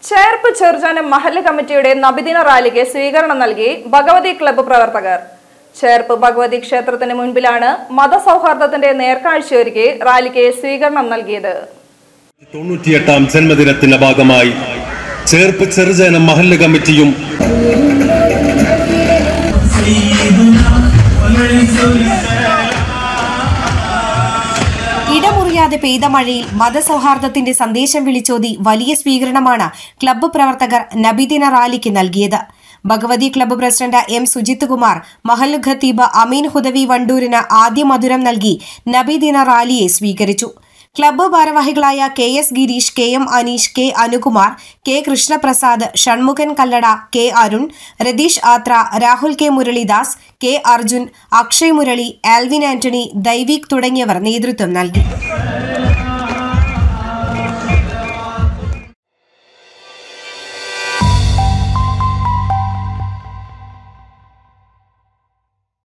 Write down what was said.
ചേർപ്പ് ചെറുജാനം മഹല്ല് കമ്മിറ്റിയുടെ നബിദിന റാലിക്ക് സ്വീകരണം നൽകി ഭഗവതി ക്ലബ്ബ് പ്രവർത്തകർ ചേർപ്പ് ഭഗവതി ക്ഷേത്രത്തിന് മുൻപിലാണ് മതസൗഹാർദ്ദത്തിന്റെ നേർക്കാഴ്ചയൊരുക്കി റാലിക്ക് സ്വീകരണം നൽകിയത് തൊണ്ണൂറ്റിയെട്ടാം ജന്മദിനത്തിന്റെ ഭാഗമായി ചേർപ്പ് ചെറുജനം മഹല്ല് കമ്മിറ്റിയും ഇടമുറിയാതെ പെയ്ത മഴയിൽ മതസൗഹാർദ്ദത്തിന്റെ സന്ദേശം വിളിച്ചോതി വലിയ സ്വീകരണമാണ് ക്ലബ്ബ് പ്രവർത്തകർ നബിദിന റാലിക്ക് നൽകിയത് Bhagavathi club president M Sujith Kumar മഹൽ ഖത്തീബ് അമീൻ ഹുദവി വണ്ടൂരിന് ആദ്യ മധുരം നൽകി നബിദിന റാലിയെ സ്വീകരിച്ചു ക്ലബ്ബ് ഭാരവാഹികളായ K S Girish K M Aneesh K Anukumar K Krishnaprasad Shanmughan Kallada K Arun Ratheesh Athra Rahul K Muralidas K Arjun Akshay Murali Alvin Antony Daivik തുടങ്ങിയവർ നേതൃത്വം നൽകി